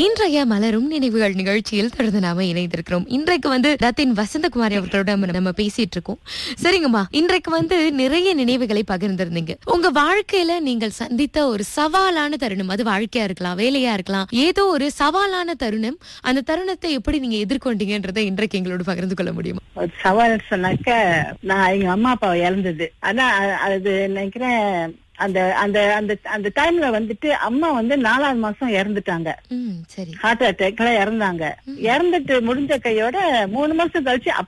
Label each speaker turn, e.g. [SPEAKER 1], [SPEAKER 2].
[SPEAKER 1] இன்றைய மலரும் நினைவுகள் நிகழ்ச்சியில் தொடர்ந்து நாம இணைந்திருக்கிறோம் இன்றைக்கு வந்து ரத்தின் வசந்தகுமாரி அவர்களோட நம்ம- நம்ம பேசிட்டு இருக்கோம் சரிங்கம்மா இன்றைக்கு வந்து நிறைய நினைவுகளை பகிர்ந்திருந்தீங்க உங்க வாழ்க்கையில நீங்கள் சந்தித்த ஒரு சவாலான தருணம் அது வாழ்க்கையா இருக்கலாம் வேலையா இருக்கலாம் ஏதோ ஒரு சவாலான தருணம் அந்த தருணத்தை எப்படி நீங்க எதிர்கொண்டீங்கன்றதை இன்றைக்கு எங்களோட பகிர்ந்து கொள்ள முடியுமா
[SPEAKER 2] ஒரு சவால் சொன்னாக்க நான் எங்க அம்மா அப்பாவை இழந்தது ஆனா அ- அது நினைக்கிறேன் அந்த அந்த அந்த அந்த டைம்ல வந்துட்டு அம்மா வந்து நாலாவது மாசம் இறந்துட்டாங்க
[SPEAKER 1] ம் சரி
[SPEAKER 2] ஹார்ட் அட்டாக்ல இறந்தாங்க இறந்துட்டு முடிஞ்ச கையோட மூணு மாசம் கழிச்சு